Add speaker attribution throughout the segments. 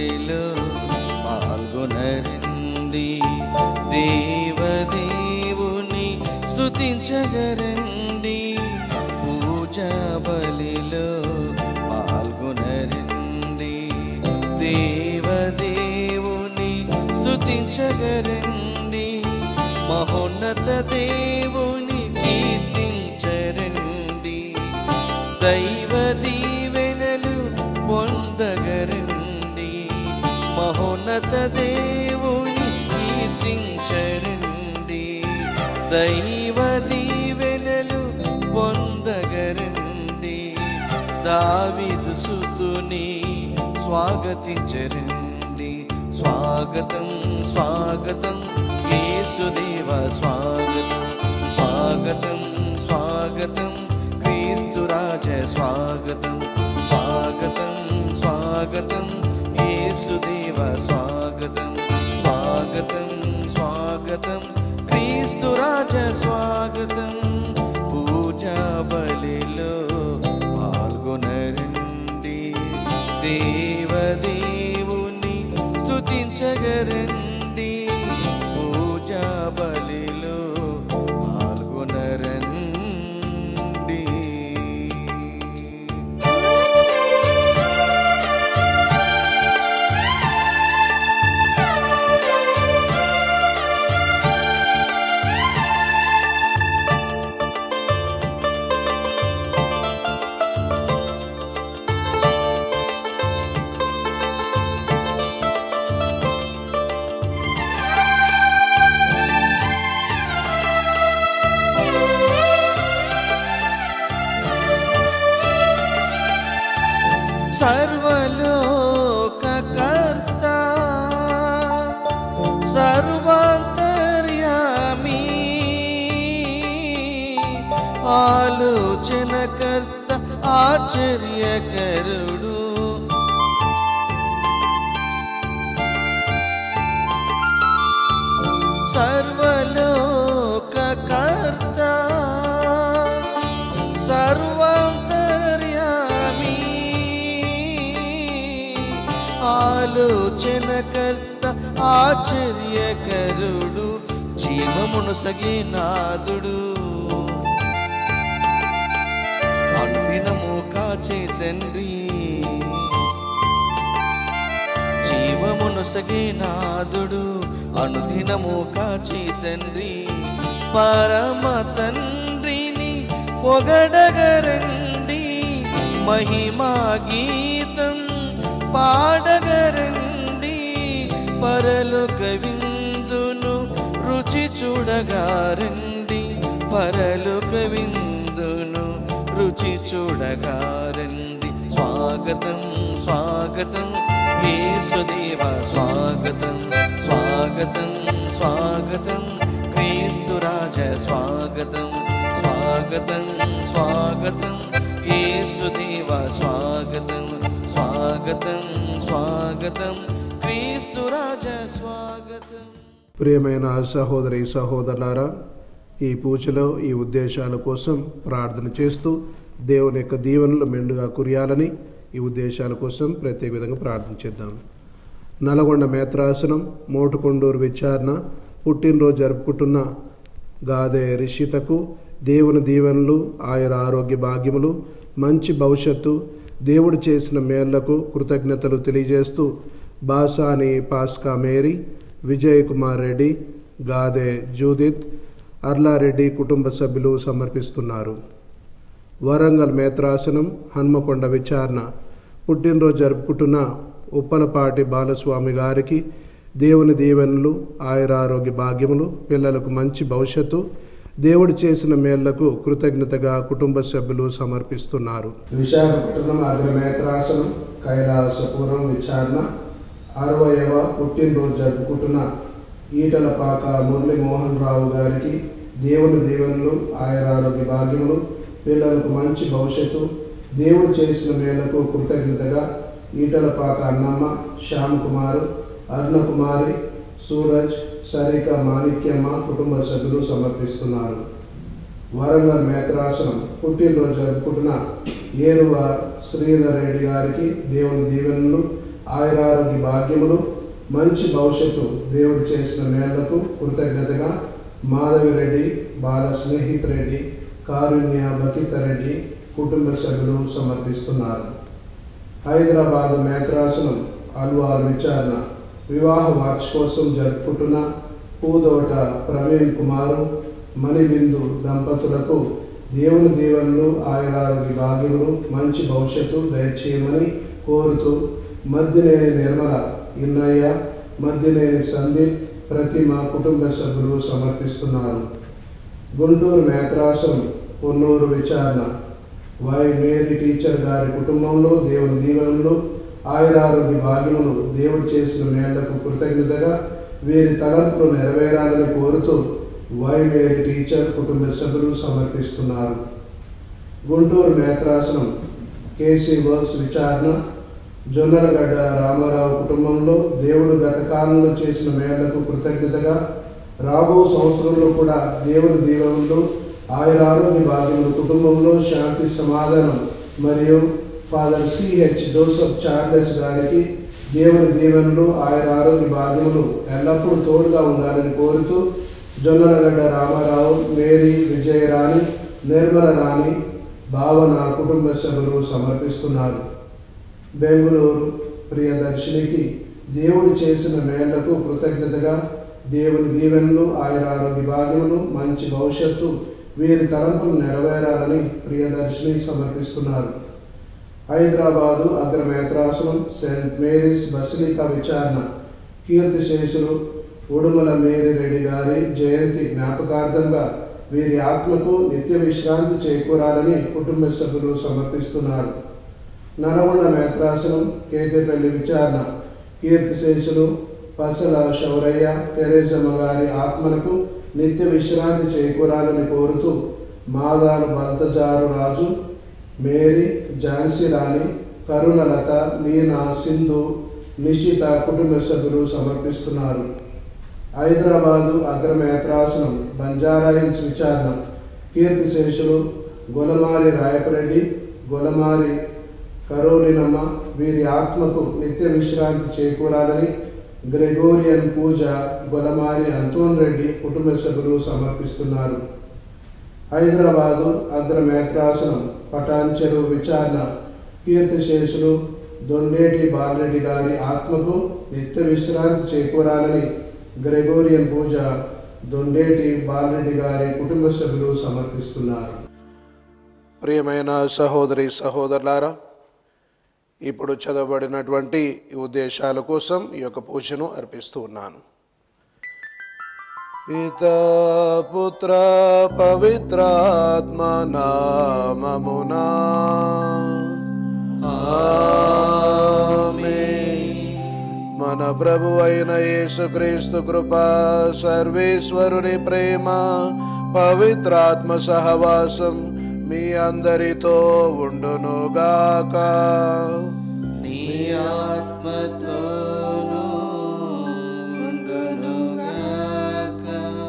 Speaker 1: బలిలో పాల్గొనరండి దేవదేవుని స్తుతించగరండి పూజా బలిలో పాల్గొనరండి దేవదేవుని స్తుతించగరండి మహోన్నత దేవుని కీర్తించరండి దైవ దీవెనలు పొందగరండి మహోన్నత దేవుని కీర్తించరండి దైవ దీవెనలు పొందగరండి దావిదు సుతుని స్వాగతించరండి స్వాగతం స్వాగతం యేసుదేవ స్వాగతం స్వాగతం స్వాగతం క్రీస్తురాజ స్వాగతం స్వాగతం స్వాగతం యేసుదేవ స్వాగతం స్వాగతం స్వాగతం క్రీస్తురాజ స్వాగతం పూజా బలిలో పాల్గొనరండి దేవదేవుని స్తుతించగరండి పూజా బలిలో పాల్గొనరండి సర్వలోకకర్త సర్వాంతర్యామి ఆలోచనకర్త ఆశ్చర్యకరుడు సర్వలోకకర్త సర్వాంతర్యామి ఆలోచనకర్త ఆశ్చర్యకరుడు జీవమును సగినాదుడు అనుదినము కాచే తండ్రి జీవమును సగినాదుడు అనుదినము కాచి తండ్రి పరమ తండ్రిని పొగడగరండి మహిమా గీతం పాడగరండి పరలోక విందును రుచి చూడగారండి పరలోక విందును రుచి చూడగారండి స్వాగతం స్వాగతం యేసుదేవ స్వాగతం స్వాగతం స్వాగతం క్రీస్తురాజ స్వాగతం స్వాగతం స్వాగతం యేసుదేవ స్వాగతం స్వాగతం స్వాగతం క్రీస్తురాజ స్వాగతం
Speaker 2: ప్రియమైన సహోదరి సహోదరులారా ఈ పూజలో ఈ ఉద్దేశాల కోసం ప్రార్థన చేస్తూ దేవుని యొక్క దీవెనలు మెండుగా కురియాలని ఈ ఉద్దేశాల కోసం ప్రత్యేక విధంగా ప్రార్థన చేద్దాం నల్గొండ మేత్రాసనం మోటుకొండూరు విచారణ పుట్టినరోజు జరుపుకుంటున్న గాదే రిషితకు దేవుని దీవెనలు ఆయన ఆరోగ్య భాగ్యములు మంచి భవిష్యత్తు దేవుడు చేసిన మేళ్లకు కృతజ్ఞతలు తెలియజేస్తూ బాసాని పాస్కా మేరీ విజయ్ కుమార్ రెడ్డి గాదే జూదిత్ అర్లారెడ్డి కుటుంబ సభ్యులు సమర్పిస్తున్నారు వరంగల్ మేత్రాసనం హన్మకొండ విచారణ పుట్టినరోజు జరుపుకుంటున్న ఉప్పలపాటి బాలస్వామి గారికి దేవుని దీవెనలు ఆయురారోగ్య భాగ్యములు పిల్లలకు మంచి భవిష్యత్తు దేవుడు చేసిన మేళ్లకు కృతజ్ఞతగా కుటుంబ సభ్యులు సమర్పిస్తున్నారు విశాఖపట్నం అగ్ర మేత్రాసనం కైలాసపురం విచారణ అరవయవ పుట్టినరోజు జరుపుకుంటున్న ఈటలపాక మురళి మోహన్ రావు గారికి దేవుని దీవెనలు ఆయురారోగ్య భాగ్యములు పిల్లలకు మంచి భవిష్యత్తు దేవుడు చేసిన మేలకు కృతజ్ఞతగా ఈటలపాక అన్నమ్మ శ్యామ్ కుమార్ అరుణ కుమారి సూరజ్ సరిక మాణిక్యమ్మ కుటుంబ సభ్యులు సమర్పిస్తున్నారు వరంగల్ మేకరాసనం పుట్టినరోజు జరుపుకుంటున్న ఏరువ శ్రీధర్ రెడ్డి గారికి దేవుని దీవెనలు ఆయురారోగ్య భాగ్యములు మంచి భవిష్యత్తు దేవుడు చేసిన మేళ్లకు కృతజ్ఞతగా మాధవిరెడ్డి బాల స్నేహిత్ రెడ్డి కారుణ్య బకిత రెడ్డి కుటుంబ సభ్యులు సమర్పిస్తున్నారు హైదరాబాద్ మేత్రాసనం అల్వార్ విచారణ వివాహ వార్షికోత్సవం జరుపుకుంటున్న పూదోట ప్రవీణ్ కుమారు మణిబిందు దంపతులకు దేవుని దీవెనలు ఆయురారోగ్య భాగ్యములు మంచి భవిష్యత్తు దయచేయమని కోరుతూ మద్దినేని నిర్మల ఇన్నయ్య మద్దినేని సందీప్ ప్రతిమ కుటుంబ సభ్యులు సమర్పిస్తున్నారు గుంటూరు మేత్రాసం పొన్నూరు విచారణ వై మేరీ టీచర్ గారి కుటుంబంలో దేవుని దీవెనలు ఆయురారోగ్య భాగ్యములు దేవుడు చేసిన మేళ్లకు కృతజ్ఞతగా వీరి తలంపులు నెరవేరాలని కోరుతూ వై మేరీ టీచర్ కుటుంబ సభ్యులు సమర్పిస్తున్నారు గుంటూరు మేత్రాసనం కేసీ వర్క్స్ విచారణ జొన్నలగడ్డ రామారావు కుటుంబంలో దేవుడు గత కాలంలో చేసిన మేళ్లకు కృతజ్ఞతగా రాబో సంవత్సరంలో కూడా దేవుని దీవెనలు ఆయన ఆరోగ్య భాగ్యములు కుటుంబంలో శాంతి సమాధానం మరియు ఫాదర్ సిహెచ్ జోసఫ్ చార్లెస్ గారికి దేవుని దీవెనలు ఆయన ఆరోగ్య భాగ్యములు ఎల్లప్పుడూ తోడుగా ఉండాలని కోరుతూ జొన్నలగడ్డ రామారావు మేరీ విజయరాణి నిర్మల రాణి భావన కుటుంబ సభ్యులు సమర్పిస్తున్నారు బెంగుళూరు ప్రియదర్శినికి దేవుడు చేసిన మేళ్లకు కృతజ్ఞతగా దేవుని దీవెనలు ఆయన ఆరోగ్య భాగ్యములు మంచి భవిష్యత్తు వీరి తలంపులు నెరవేరాలని ప్రియదర్శిని సమర్పిస్తున్నారు హైదరాబాదు అగ్రమేత్రాసనం సెయింట్ మేరీస్ బసిలికా విచారణ కీర్తిశేషులు ఉడుమల మేరీ రెడ్డి గారి జయంతి జ్ఞాపకార్థంగా వీరి ఆత్మకు నిత్య విశ్రాంతి చేకూరాలని కుటుంబ సభ్యులు సమర్పిస్తున్నారు నరవణ మేత్రాసనం కేతేపల్లి విచారణ కీర్తిశేషులు పసల శౌరయ్య తెరేసమ్మ గారి ఆత్మలకు నిత్య విశ్రాంతి చేకూరాలని కోరుతూ మాదాను బల్తజారు రాజు మేరీ ఝాన్సీ రాణి కరుణలత లీనా సింధు నిషిత కుటుంబ సభ్యులు సమర్పిస్తున్నారు హైదరాబాదు అగ్రమేత్రాసనం బంజారా హిల్స్ విచారణ కీర్తిశేషులు గొలమారి రాయపరెడ్డి గొలమారి కరోలినమ్మ వీరి ఆత్మకు నిత్య విశ్రాంతి చేకూరాలని గ్రెగోరియన్ పూజ గొలమారి అంతోన్ రెడ్డి కుటుంబ సభ్యులు సమర్పిస్తున్నారు హైదరాబాదు అగ్రమేత్రాసనం పటాన్చెరు విచారణ కీర్తిశేషులు దొండేటి బాలరెడ్డి గారి ఆత్మకు నిత్య విశ్రాంతి చేకూరాలని గ్రెగోరియన్ పూజ దొండేటి బాలరెడ్డి గారి కుటుంబ సభ్యులు సమర్పిస్తున్నారు ప్రియమైన సహోదరి సహోదరులారా ఇప్పుడు చదవబడినటువంటి ఈ ఉద్దేశాల కోసం ఈ యొక్క పూజను అర్పిస్తూ ఉన్నాను పితా పుత్ర పవిత్రాత్మ నామమునా మన ప్రభు అయిన యేసుక్రీస్తు కృప సర్వేశ్వరుని ప్రేమ పవిత్రాత్మ సహవాసం మీ అందరితో ఉండునుగాక
Speaker 1: నీ ఆత్మతోనూ ఉండునుగాక.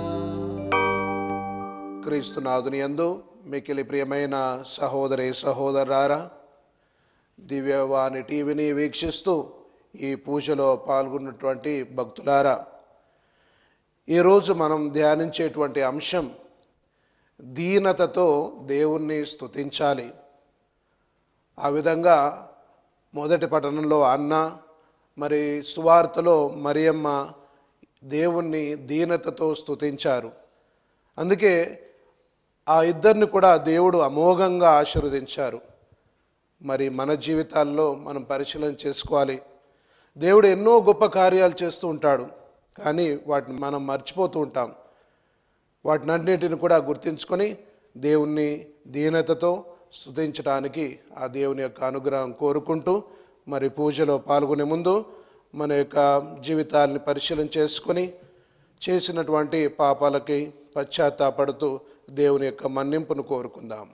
Speaker 2: క్రీస్తునాథుని యందు మికిలి ప్రియమైన సహోదరి సహోదరారా దివ్యవాణి టీవీని వీక్షిస్తూ ఈ పూజలో పాల్గొన్నటువంటి భక్తులారా ఈరోజు మనం ధ్యానించేటువంటి అంశం దీనతతో దేవుణ్ణి స్తుతించాలి ఆ విధంగా మొదటి పట్టణంలో అన్న మరి సువార్తలో మరియమ్మ దేవుణ్ణి దీనతతో స్తుతించారు అందుకే ఆ ఇద్దరిని కూడా దేవుడు అమోఘంగా ఆశీర్వదించారు మరి మన జీవితాల్లో మనం పరిశీలన చేసుకోవాలి దేవుడు ఎన్నో గొప్ప కార్యాలు చేస్తూ ఉంటాడు కానీ వాటిని మనం మర్చిపోతూ ఉంటాం వాటినన్నింటిని కూడా గుర్తించుకొని దేవుణ్ణి దీనతతో స్తుతించడానికి ఆ దేవుని యొక్క అనుగ్రహం కోరుకుంటూ మరి పూజలో పాల్గొనే ముందు మన యొక్క జీవితాలని పరిశీలన చేసుకొని చేసినటువంటి పాపాలకి పశ్చాత్తాపడుతూ దేవుని యొక్క మన్నింపును కోరుకుందాం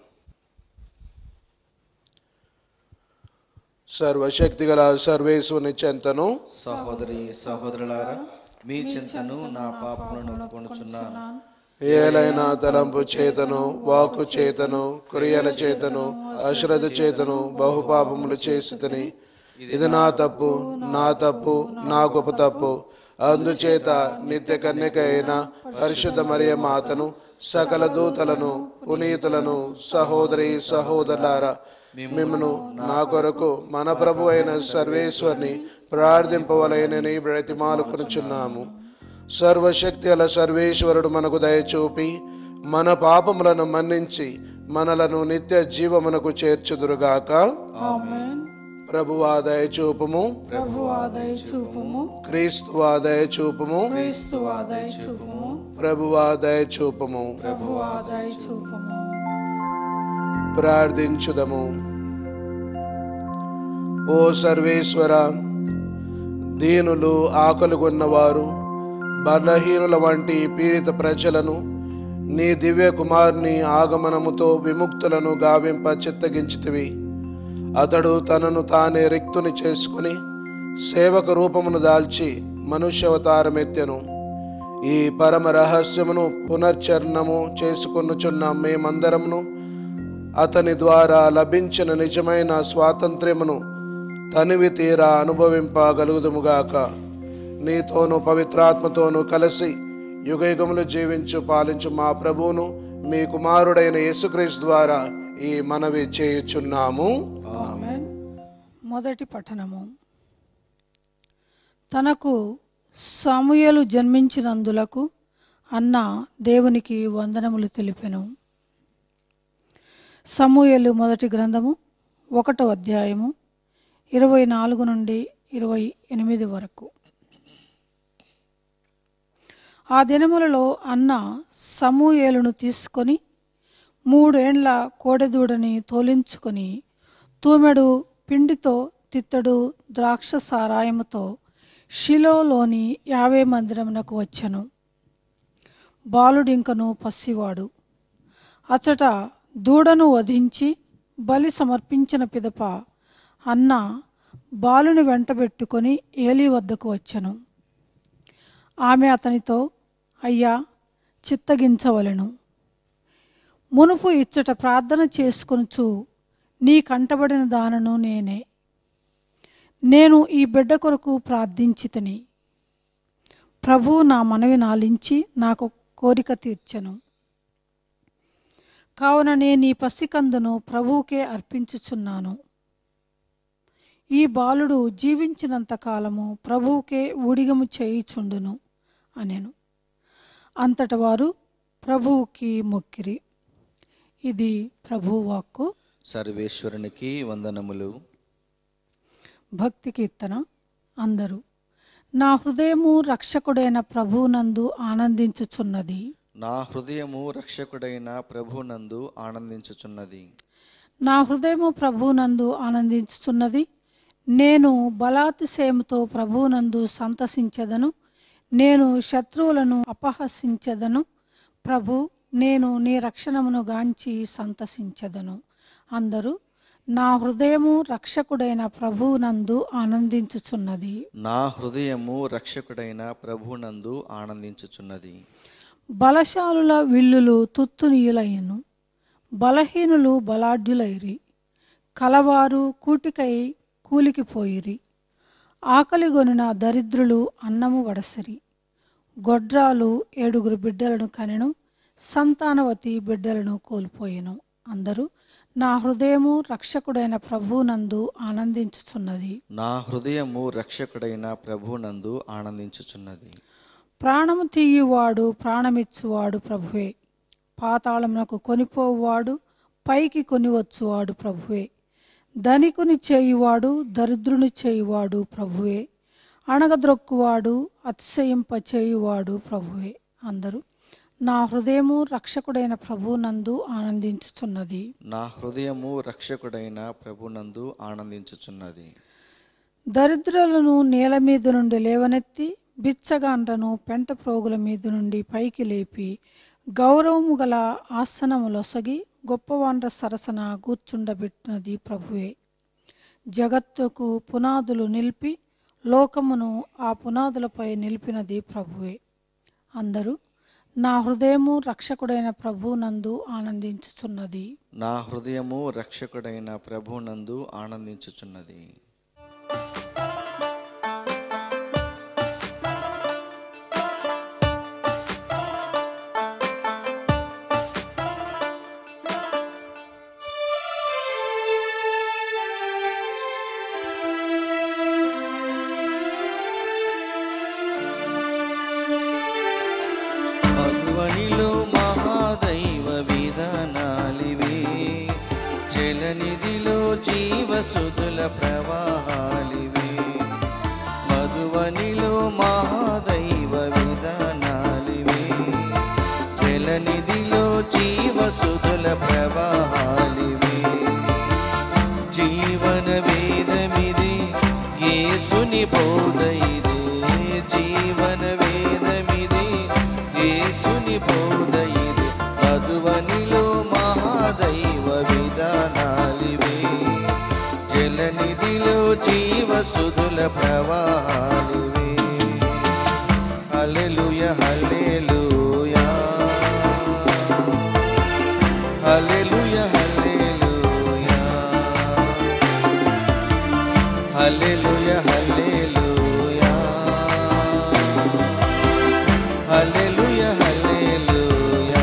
Speaker 2: సర్వశక్తిగల సర్వేశ్వని చెంతను
Speaker 1: సహోదరి సహోదరులారా మీ చింతను నా పాపలను ఒప్పుకొనుచున్నాను
Speaker 2: ఏలైనా తలంపు చేతను వాకు చేతను క్రియల చేతను అశ్రద్ధ చేతను బహుపాపములు చేసితని ఇది నా తప్పు నా తప్పు నా గొప్ప తప్పు అందుచేత నిత్య కన్యక అయిన పరిశుద్ధ మరియ మాతను సకల దూతలను పునీతులను సహోదరి సహోదరులారా మిమ్మను నా కొరకు మన ప్రభు అయిన సర్వేశ్వరిని ప్రార్థింపవలయనని బ్రతిమాలుకొనుచున్నాము సర్వశక్తి అల సర్వేశ్వరుడు మనకు దయచూపి మన పాపములను మన్నించి మనలను నిత్య జీవమునకు చేర్చుదురుగాక
Speaker 3: ఆమేన్
Speaker 2: ప్రభువా దయచూపుము
Speaker 3: ప్రభువా దయచూపుము
Speaker 2: క్రీస్తువా దయచూపుము
Speaker 3: క్రీస్తువా దయచూపుము
Speaker 2: ప్రభువా దయచూపుము
Speaker 3: ప్రభువా దయచూపుము
Speaker 2: ప్రార్థించుదము ఓ సర్వేశ్వర దీనులు ఆకలిగొన్నవారు బలహీనుల వంటి పీడిత ప్రజలను నీ దివ్య కుమారుని ఆగమనముతో విముక్తులను గావింప చిత్తగించితివి అతడు తనను తానే రిక్తుని చేసుకుని సేవక రూపమును దాల్చి మనుష్యవతారమెత్తెను ఈ పరమ రహస్యమును పునర్చరణము చేసుకొనుచున్న మేమందరమును అతని ద్వారా లభించిన నిజమైన స్వాతంత్ర్యమును తనివి తీరా అనుభవింపగలుగుదుముగాక నీతోనూ పవిత్రాత్మతోనూ కలిసి యుగయుగములు జీవించు పాలించు మా ప్రభువును మీ కుమారుడైన యేసుక్రీస్తు ద్వారా ఈ మనవి చేయుచున్నాము
Speaker 3: ఆమేన్ మొదటి పఠనము తనకు సమూయలు జన్మించినందులకు అన్న దేవునికి వందనములు తెలిపెను సమూయలు మొదటి గ్రంథము ఒకటో అధ్యాయము ఇరవై నాలుగు నుండి ఇరవై ఎనిమిది వరకు ఆ దినములలో అన్న సమూయేలును తీసుకొని మూడేండ్ల కోడెదూడని తోలించుకొని తూమెడు పిండితో తిత్తడు ద్రాక్ష సారాయముతో షిలోలోని యావే మందిరమునకు వచ్చెను బాలుడింకను పసివాడు అచట దూడను వధించి బలి సమర్పించిన పిదప అన్న బాలుని వెంటబెట్టుకొని ఏలి వద్దకు వచ్చెను ఆమె అతనితో అయ్యా చిత్తగించవలెను మునుపు ఇచ్చట ప్రార్థన చేసుకొనుచు నీ కంటబడిన దానను నేనే నేను ఈ బిడ్డ కొరకు ప్రార్థించితిని ప్రభువు నా మనవి నాలించి నాకు కోరిక తీర్చెను కావున నేను ఈ పసికందును ప్రభువుకే అర్పించుచున్నాను ఈ బాలుడు జీవించినంత కాలము ప్రభువుకే ఊడిగము చేయుచుండును అనెను అంతట వారు ప్రభువుకి మొక్కిరి ఇది ప్రభువు వాక్కు
Speaker 1: సర్వేశ్వరునికి వందనములు
Speaker 3: భక్తి కీర్తన అందరూ నా హృదయము రక్షకుడైన ప్రభువునందు ఆనందించుచున్నది
Speaker 1: నా హృదయము రక్షకుడైన ప్రభునందు ఆనందించుచున్నది
Speaker 3: నా హృదయము ప్రభువునందు ఆనందించుచున్నది నేను బలాతిశయముతో ప్రభువునందు సంతసించెదను నేను శత్రువులను అపహసించెదను ప్రభు నేను నీ రక్షణమును గాంచి సంతసించెదను అందరూ నా హృదయము రక్షకుడైన ప్రభువునందు ఆనందించుచున్నది
Speaker 1: నా హృదయము రక్షకుడైన ప్రభునందు ఆనందించుచున్నది
Speaker 3: బలశాలుల విల్లులు తుత్తునీయులయ్యను బలహీనులు బలాఢ్యులైరి కలవారు కూటికై కూలికిపోయిరి ఆకలిగొనిన దరిద్రులు అన్నము వడసిరి గొడ్రాలు ఏడుగురు బిడ్డలను కనెను సంతానవతి బిడ్డలను కోల్పోయెను అందరూ నా హృదయము రక్షకుడైన ప్రభువునందు ఆనందించుచున్నది
Speaker 1: నా హృదయము రక్షకుడైన ప్రభునందు ఆనందించుచున్నది
Speaker 3: ప్రాణము తీయువాడు ప్రాణమిచ్చువాడు ప్రభువే పాతాళమునకు కొనిపోవాడు పైకి కొనివచ్చువాడు ప్రభువే ధనికుని చేయువాడు దరిద్రుని చేయువాడు ప్రభువే అణగద్రొక్కువాడు అతిశయింప చేయువాడు ప్రభువే అందరూ నా హృదయము రక్షకుడైన ప్రభునందు ఆనందించుచున్నది
Speaker 1: నా హృదయము రక్షకుడైన ప్రభునందు ఆనందించుచున్నది
Speaker 3: దరిద్రులను నేల మీద నుండి లేవనెత్తి బిచ్చగాండ్రను పెంట ప్రోగుల మీద నుండి పైకి లేపి గౌరవము గల ఆసనములొసగి గొప్పవాండ్ర సరసన కూర్చుండబెట్టినది ప్రభువే జగత్తుకు పునాదులు నిలిపి లోకమును ఆ పునాదులపై నిలిపినది ప్రభువే అందరూ నా హృదయము రక్షకుడైన ప్రభునందు ఆనందించుచున్నది
Speaker 1: నా హృదయము రక్షకుడైన ప్రభునందు ఆనందించుచున్నది సుధుల ప్రవాహాలివే మధువనిలో మహాదైవ విధానాలివే జలనిధిలో జీవ సుధుల ప్రవాహాలివే జీవన వేదమిది యేసుని బోధ ఇదే జీవన వేదమిది యేసుని బోధ ఇది మధువనిలో మహాదైవ విధానాలివే జలనిధిలో జీవ సుధుల ప్రవాహాలివే హల్లెలూయ హల్లెలూయా హల్లెలూయ హల్లెలూయా హల్లెలూయ హల్లెలూయా హల్లెలూయ హల్లెలూయా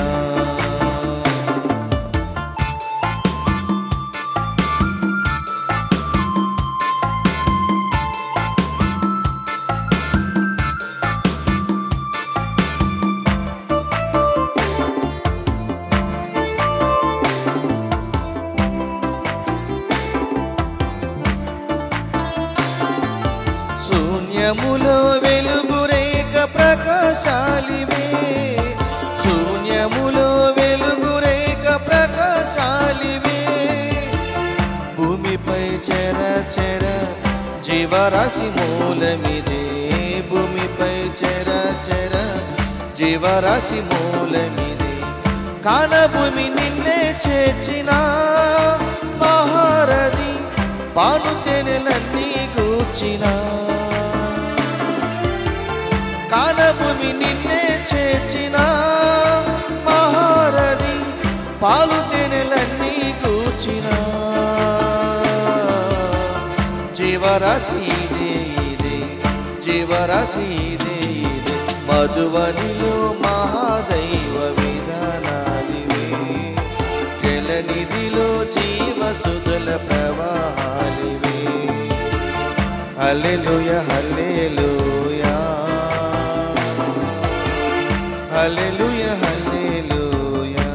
Speaker 1: శూన్యములో వెలుగు రేఖ ప్రకాశాలివే శూన్యములో వెలుగు రేఖ ప్రకాశాలివే భూమిపై చెర చెర జీవరాశి మూలమిదే భూమిపై చెర చెర జీవరాశి మూలమిదే కానభూమి నిన్నే చేర్చిన మహారథి పాలు తేనెలన్నీ కూర్చిన కానభూమి నిన్నే చేర్చిన మహారథి పాలు తేనెలన్నీ కూర్చిన జీవరాశి ఇదే ఇదే జీవరాశి ఇదే ఇదే మధువనిలో మహాదైవ విధానాలివే జలనిధిలో జీవ సుధుల ప్రవాహాలివే హల్లెలూయ హల్లెలూయా హల్లెలూయ హల్లెలూయా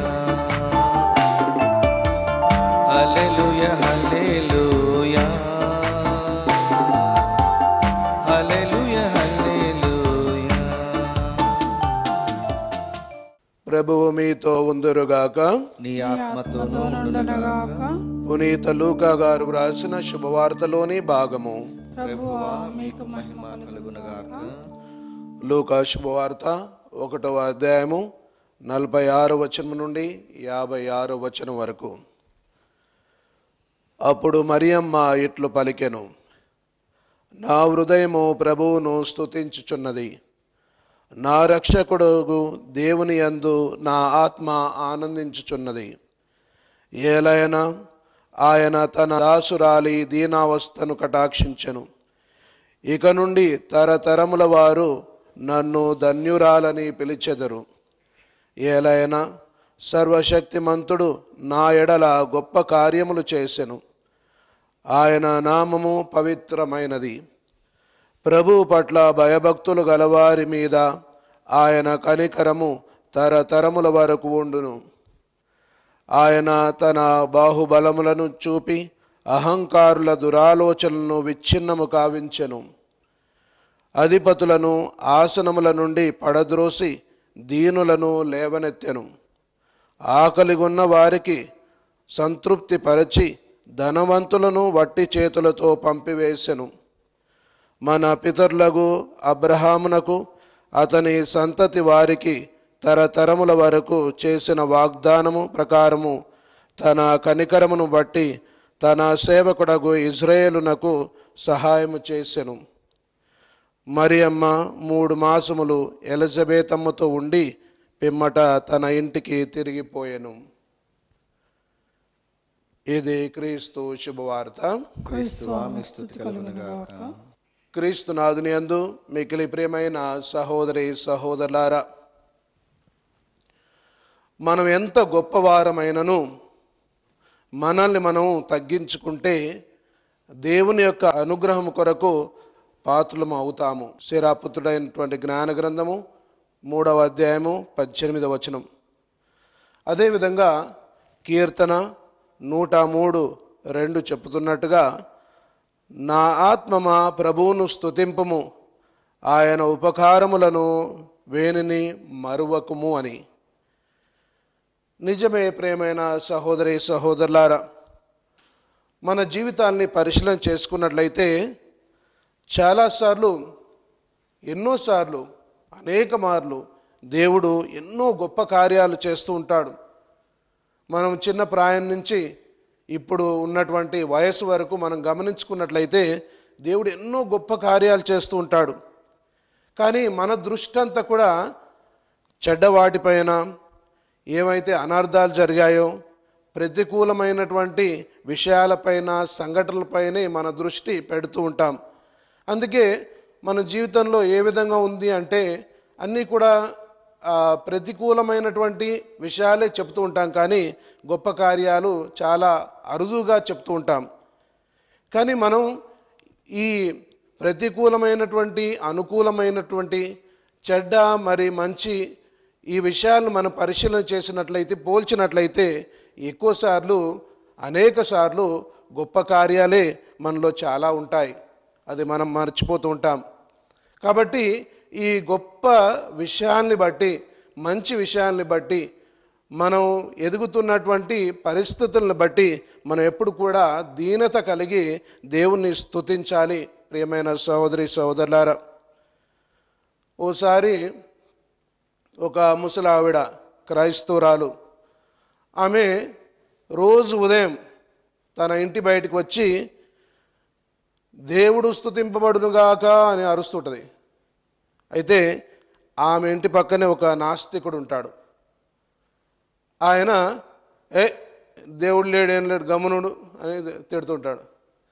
Speaker 1: హల్లెలూయ హల్లెలూయా హల్లెలూయ హల్లెలూయా
Speaker 2: ప్రభువు మీతో ఉందరుగాక
Speaker 1: నీ ఆత్మతోనూ
Speaker 3: నుండనగాక
Speaker 2: పునీత లూకా గారు వ్రాసిన శుభవార్తలోని భాగము
Speaker 3: ప్రభువా మీకు మహిమ
Speaker 1: కలుగునగాక
Speaker 2: లూకా శుభవార్త ఒకటవ అధ్యాయము నలభై ఆరు వచనం నుండి యాభై ఆరు వచనం వరకు అప్పుడు మరియమ్మ ఇట్లు పలికెను నా హృదయము ప్రభువును స్తుతించుచున్నది నా రక్షకుడు దేవుని యందు నా ఆత్మ ఆనందించుచున్నది ఏలైనా ఆయన తన దాసురాలి దీనావస్థను కటాక్షించెను ఇక నుండి తరతరముల వారు నన్ను ధన్యురాలని పిలిచెదరు ఏలైనా సర్వశక్తిమంతుడు నా ఎడల గొప్ప కార్యములు చేసెను ఆయన నామము పవిత్రమైనది ప్రభు పట్ల భయభక్తులు గలవారి మీద ఆయన కనికరము తరతరముల వరకు ఉండును ఆయన తన బాహుబలములను చూపి అహంకారుల దురాలోచనలను విచ్ఛిన్నము కావించెను అధిపతులను ఆసనముల నుండి పడద్రోసి దీనులను లేవనెత్తెను ఆకలిగొన్న వారికి సంతృప్తి పరచి ధనవంతులను వట్టి చేతులతో పంపివేసెను మన పితరులకు అబ్రహామునకు అతని సంతతి వారికి తరతరముల వరకు చేసిన వాగ్దానము ప్రకారము తన కనికరమును బట్టి తన సేవకుడగు ఇజ్రాయేలునకు సహాయము చేసెను మరియమ్మ మూడు మాసములు ఎలిజబేతమ్మతో ఉండి పిమ్మట తన ఇంటికి తిరిగిపోయెను ఇది క్రీస్తు శుభవార్త
Speaker 1: క్రీస్తువా మీ స్థుతి కలుగునగాక
Speaker 2: క్రీస్తు నాదుని అందు మికిలి ప్రియమైన సహోదరి సహోదరులారా మనం ఎంత గొప్పవారమైనను మనల్ని మనం తగ్గించుకుంటే దేవుని యొక్క అనుగ్రహం కొరకు పాత్రలం అవుతాము శిరాపుత్రుడైనటువంటి జ్ఞాన గ్రంథము మూడవ అధ్యాయము పద్దెనిమిదవ వచనం అదేవిధంగా కీర్తన నూట మూడు రెండు చెప్తున్నట్టుగా నా ఆత్మమా ప్రభువును స్తుతింపము ఆయన ఉపకారములను వేనిని మరువకుము అని నిజమే ప్రేమైన సహోదరి సహోదరులారా మన జీవితాల్ని పరిశీలన చేసుకున్నట్లయితే చాలాసార్లు ఎన్నోసార్లు అనేక మార్లు దేవుడు ఎన్నో గొప్ప కార్యాలు చేస్తూ ఉంటాడు మనం చిన్న ప్రాయం నుంచి ఇప్పుడు ఉన్నటువంటి వయసు వరకు మనం గమనించుకున్నట్లయితే దేవుడు ఎన్నో గొప్ప కార్యాలు చేస్తూ ఉంటాడు కానీ మన దృష్టి అంతా కూడా చెడ్డవాటిపైన ఏమైతే అనర్థాలు జరిగాయో ప్రతికూలమైనటువంటి విషయాలపైన సంఘటనలపైనే మన దృష్టి పెడుతూ ఉంటాం అందుకే మన జీవితంలో ఏ విధంగా ఉంది అంటే అన్నీ కూడా ఆ, ప్రతికూలమైనటువంటి విషయాలే చెప్తూ ఉంటాం కానీ గొప్ప కార్యాలు చాలా అరుదుగా చెప్తూ ఉంటాం కానీ మనం ఈ ప్రతికూలమైనటువంటి అనుకూలమైనటువంటి చెడ్డ మరి మంచి ఈ విషయాలను మనం పరిశీలన చేసినట్లయితే పోల్చినట్లయితే ఎక్కువసార్లు అనేక సార్లు గొప్ప కార్యాలే మనలో చాలా ఉంటాయి అది మనం మర్చిపోతూ ఉంటాం కాబట్టి ఈ గొప్ప విషయాల్ని బట్టి మంచి విషయాల్ని బట్టి మనం ఎదుగుతున్నటువంటి పరిస్థితులను బట్టి మనం ఎప్పుడు కూడా దీనత కలిగి దేవుణ్ణి స్తుతించాలి ప్రియమైన సహోదరి సహోదరులారా ఓసారి ఒక ముసలావిడ క్రైస్తవురాలు ఆమె రోజు ఉదయం తన ఇంటి బయటికి వచ్చి దేవుడు స్తుతింపబడునుగాక అని అరుస్తుంటుంది అయితే ఆమె ఇంటి పక్కనే ఒక నాస్తికుడు ఉంటాడు ఆయన ఏ దేవుడు లేడు ఏం లేడు గమనుడు అని తిడుతుంటాడు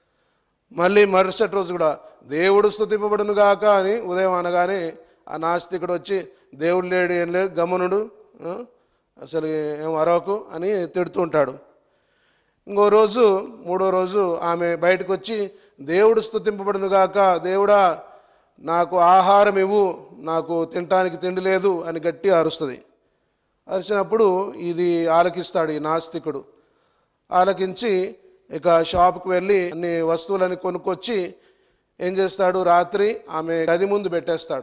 Speaker 2: మళ్ళీ మరుసటి రోజు కూడా దేవుడు స్థుతింపబడును గాక అని ఉదయం అనగానే ఆ నాస్తికుడు వచ్చి దేవుడు లేడు ఏం లేడు గమనుడు ఆ, అసలు ఏం అరవకు అని తిడుతూ ఉంటాడు ఇంకో రోజు మూడో రోజు ఆమె బయటకు వచ్చి దేవుడు స్థుతింపబడును గాక దేవుడా నాకు ఆహారం ఇవ్వు నాకు తినటానికి తిండి లేదు అని గట్టి అరుస్తుంది అరిచినప్పుడు ఇది ఆలకిస్తాడు ఈ నాస్తికుడు ఆలకించి ఇక షాప్కి వెళ్ళి అన్ని వస్తువులని కొనుక్కొచ్చి ఏం చేస్తాడు రాత్రి ఆమె గది ముందు పెట్టేస్తాడు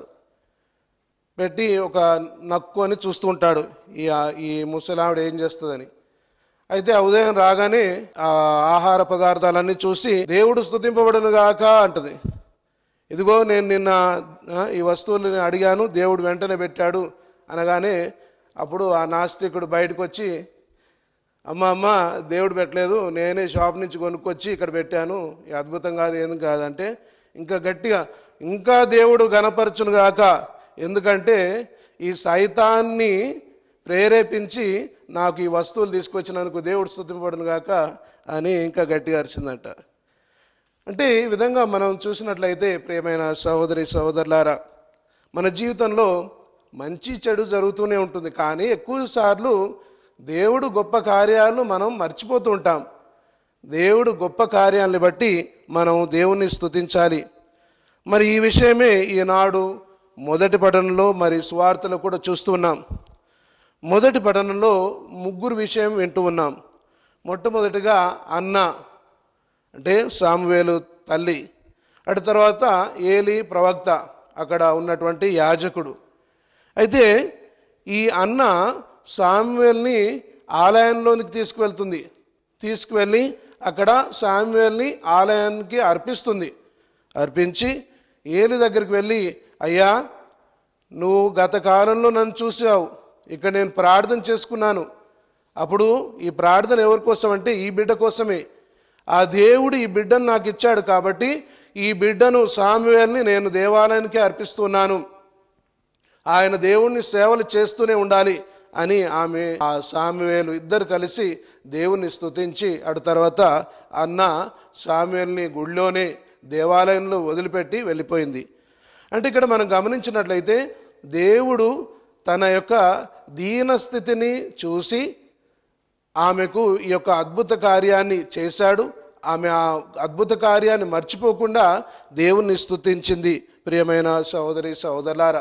Speaker 2: పెట్టి ఒక నక్కు అని చూస్తూ ఉంటాడు ఈ ఈ ముసలావిడ ఏం చేస్తుందని అయితే ఆ ఉదయం రాగానే ఆ ఆహార పదార్థాలన్నీ చూసి దేవుడు స్తుతింపబడును గాక అంటది ఇదిగో నేను నిన్న ఆ, ఈ వస్తువులని అడిగాను దేవుడు వెంటనే పెట్టాడు అనగానే అప్పుడు ఆ నాస్తికుడు బయటకు వచ్చి అమ్మ అమ్మ దేవుడు పెట్టలేదు నేనే షాప్ నుంచి కొనుక్కొచ్చి ఇక్కడ పెట్టాను ఈ అద్భుతం కాదు ఏం కాదంటే ఇంకా గట్టిగా ఇంకా దేవుడు గణపరచును గాక ఎందుకంటే ఈ సైతాన్ని ప్రేరేపించి నాకు ఈ వస్తువులు తీసుకొచ్చినందుకు దేవుడు స్థుతింపబడును గాక అని ఇంకా గట్టిగా అరిచిందంట అంటే ఈ విధంగా మనం చూసినట్లయితే ప్రియమైన సహోదరి సహోదరులారా మన జీవితంలో మంచి చెడు జరుగుతూనే ఉంటుంది కానీ ఎక్కువ సార్లు దేవుడు గొప్ప కార్యాలు మనం మర్చిపోతూ ఉంటాం దేవుడు గొప్ప కార్యాలను బట్టి మనం దేవుణ్ణి స్తుతించాలి మరి ఈ విషయమే ఈనాడు మొదటి పఠనంలో మరి సువార్తలో కూడా చూస్తూ ఉన్నాం మొదటి పఠనంలో ముగ్గురు విషయం వింటూ ఉన్నాం మొట్టమొదటిగా అన్న అంటే సామువేలు తల్లి అటు తర్వాత ఏలి ప్రవక్త అక్కడ ఉన్నటువంటి యాజకుడు అయితే ఈ అన్న సామువేల్ని ఆలయంలోనికి తీసుకువెళ్తుంది తీసుకువెళ్ళి అక్కడ సామువేల్ని ఆలయానికి అర్పిస్తుంది అర్పించి ఏలి దగ్గరికి వెళ్ళి అయ్యా నువ్వు గత కాలంలో నన్ను చూసావు ఇక్కడ నేను ప్రార్థన చేసుకున్నాను అప్పుడు ఈ ప్రార్థన ఎవరి కోసం అంటే ఈ బిడ్డ కోసమే ఆ దేవుడు ఈ బిడ్డను నాకు ఇచ్చాడు కాబట్టి ఈ బిడ్డను సామువేల్ని నేను దేవాలయానికి అర్పిస్తున్నాను ఆయన దేవుణ్ణి సేవలు చేస్తూనే ఉండాలి అని ఆమె ఆ సామువేలు ఇద్దరు కలిసి దేవుణ్ణి స్తుతించి అటు తర్వాత అన్న సామువేల్ని గుళ్ళోనే దేవాలయంలో వదిలిపెట్టి వెళ్ళిపోయింది అంటే ఇక్కడ మనం గమనించినట్లయితే దేవుడు తన యొక్క దీన స్థితిని చూసి ఆమెకు ఈ యొక్క అద్భుత కార్యాన్ని చేశాడు ఆమె ఆ అద్భుత కార్యాన్ని మర్చిపోకుండా దేవుణ్ణి స్తుతించింది ప్రియమైన సహోదరి సహోదరులారా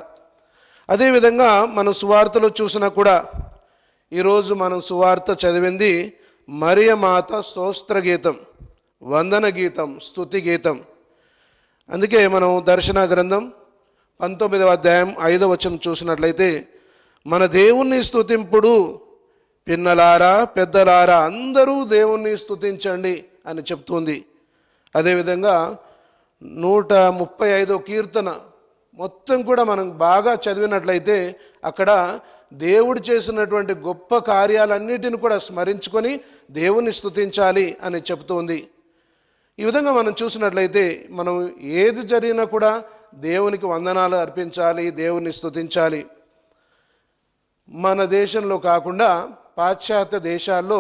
Speaker 2: అదేవిధంగా మనం సువార్తలో చూసినా కూడా ఈరోజు మనం సువార్త చదివింది మరియమాత స్తోత్ర గీతం వందన గీతం స్తుతి గీతం అందుకే మనం దర్శన గ్రంథం పంతొమ్మిదవ అధ్యాయం ఐదవ వచనం చూసినట్లయితే మన దేవుణ్ణి స్తుతింపుడు పిన్నలారా పెద్దలారా అందరూ దేవుణ్ణి స్తుతించండి అని చెప్తుంది అదేవిధంగా నూట ముప్పై ఐదో కీర్తన మొత్తం కూడా మనం బాగా చదివినట్లయితే అక్కడ దేవుడు చేసినటువంటి గొప్ప కార్యాలన్నిటిని కూడా స్మరించుకొని దేవుణ్ణి స్తుతించాలి అని చెప్తుంది ఈ విధంగా మనం చూసినట్లయితే మనం ఏది జరిగినా కూడా దేవునికి వందనాలు అర్పించాలి దేవుని స్తుతించాలి మన దేశంలో కాకుండా పాశ్చాత్య దేశాల్లో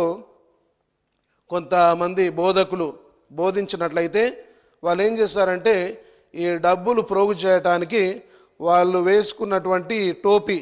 Speaker 2: కొంతమంది బోధకులు బోధించినట్లయితే వాళ్ళు ఏం చేస్తారంటే ఈ డబ్బులు ప్రోగు చేయటానికి వాళ్ళు వేసుకున్నటువంటి టోపీ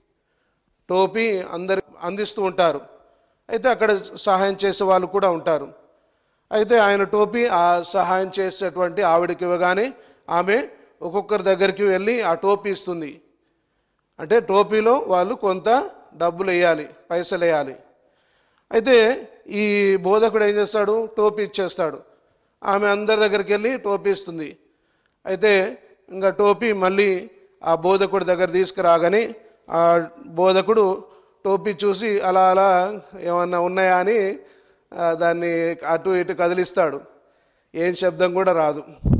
Speaker 2: టోపీ అందరి అందిస్తూ ఉంటారు అయితే అక్కడ సహాయం చేసే వాళ్ళు కూడా ఉంటారు అయితే ఆయన టోపీ ఆ సహాయం చేసేటువంటి ఆవిడకి ఇవ్వగానే ఆమె ఒక్కొక్కరి దగ్గరికి వెళ్ళి ఆ టోపీ ఇస్తుంది అంటే టోపీలో వాళ్ళు కొంత డబ్బులు వేయాలి పైసలు వేయాలి అయితే ఈ బోధకుడు ఏం చేస్తాడు టోపీ ఇచ్చేస్తాడు ఆమె అందరి దగ్గరికి వెళ్ళి టోపీ ఇస్తుంది అయితే ఇంకా టోపీ మళ్ళీ ఆ బోధకుడి దగ్గర తీసుకురాగానే ఆ బోధకుడు టోపీ చూసి అలా అలా ఏమన్నా ఉన్నాయా అని ఆ, దాన్ని అటు ఇటు కదిలిస్తాడు ఏం శబ్దం కూడా రాదు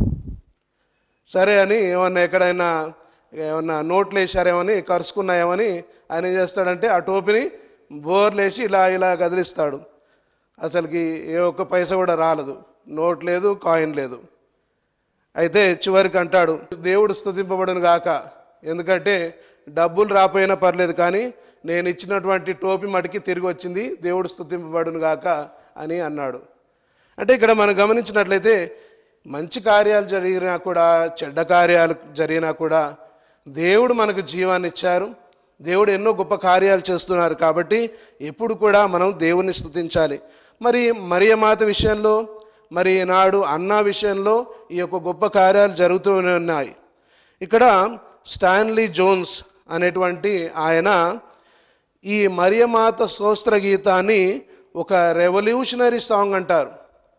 Speaker 2: సరే అని ఏమన్నా ఎక్కడైనా ఏమన్నా నోట్లు వేసారేమని కరుచుకున్నాయేమని ఆయన ఏం చేస్తాడంటే ఆ టోపీని బోర్లేసి ఇలా ఇలా కదిలిస్తాడు అసలుకి ఏ ఒక్క పైస కూడా రాలదు నోట్ లేదు కాయిన్ లేదు అయితే చివరికి అంటాడు దేవుడు స్తుతింపబడును గాక ఎందుకంటే డబ్బులు రాపోయినా పర్లేదు కానీ నేను ఇచ్చినటువంటి టోపీ మటుకి తిరిగి వచ్చింది దేవుడు స్తుతింపబడును గాక అని అన్నాడు అంటే ఇక్కడ మనం గమనించినట్లయితే మంచి కార్యాలు జరిగినా కూడా చెడ్డ కార్యాలు జరిగినా కూడా దేవుడు మనకు జీవాన్ని ఇచ్చారు దేవుడు ఎన్నో గొప్ప కార్యాలు చేస్తున్నారు కాబట్టి ఎప్పుడు కూడా మనం దేవుణ్ణి స్తుతించాలి మరి మరియమాత విషయంలో మరి ఈనాడు అన్న విషయంలో ఈ యొక్క గొప్ప కార్యాలు జరుగుతూనే ఉన్నాయి ఇక్కడ స్టాన్లీ జోన్స్ అనేటువంటి ఆయన ఈ మరియమాత స్తోత్ర గీతాన్ని ఒక రెవల్యూషనరీ సాంగ్ అంటారు